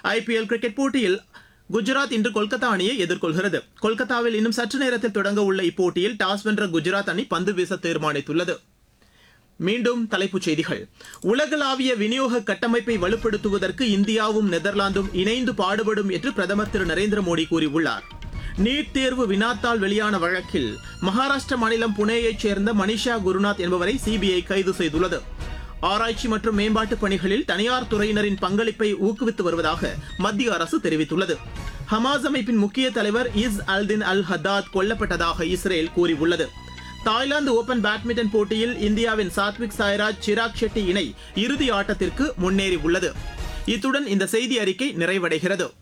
IPL cricket போட்டியில் குஜராத் இன்று கொல்கத்தா அணியை எதிர்கொள்கிறது கொல்கத்தாவில் இன்னும் சற்று நேரத்தில் தொடங்க உள்ள இப்போட்டியில் டாஸ் வென்ற குஜராத் அணி பந்து வீச தீர்மானித்துள்ளது மீண்டும் தலைப்புச் செய்திகள் உலகளாவிய விநியோக கட்டமைப்பை வலுப்படுத்துவதற்கு இந்தியாவும் நெதர்லாந்தும் இணைந்து பாடுபடும் என்று பிரதமர் திரு நரேந்திர மோடி கூறியுள்ளார் நீட் தேர்வு வினாத்தாள் வெளியான வழக்கில் மகாராஷ்டிர மாநிலம் புனேயைச் சேர்ந்த மனிஷா குருநாத் என்பவரை சிபிஐ கைது செய்துள்ளது ஆராய்ச்சி மற்றும் மேம்பாட்டு பணிகளில் தனியார் துறையினரின் பங்களிப்பை ஊக்குவித்து வருவதாக மத்திய அரசு தெரிவித்துள்ளது ஹமாஸ் அமைப்பின் முக்கிய தலைவர் இஸ் அல்தின் அல் ஹத்தாத் கொல்லப்பட்டதாக இஸ்ரேல் கூறியுள்ளது தாய்லாந்து ஓபன் பேட்மிண்டன் போட்டியில் இந்தியாவின் சாத்விக் சாய்ராஜ் சிராக் ஷெட்டி இணை இறுதி ஆட்டத்திற்கு முன்னேறி உள்ளது இத்துடன் இந்த செய்தி அறிக்கை நிறைவடைகிறது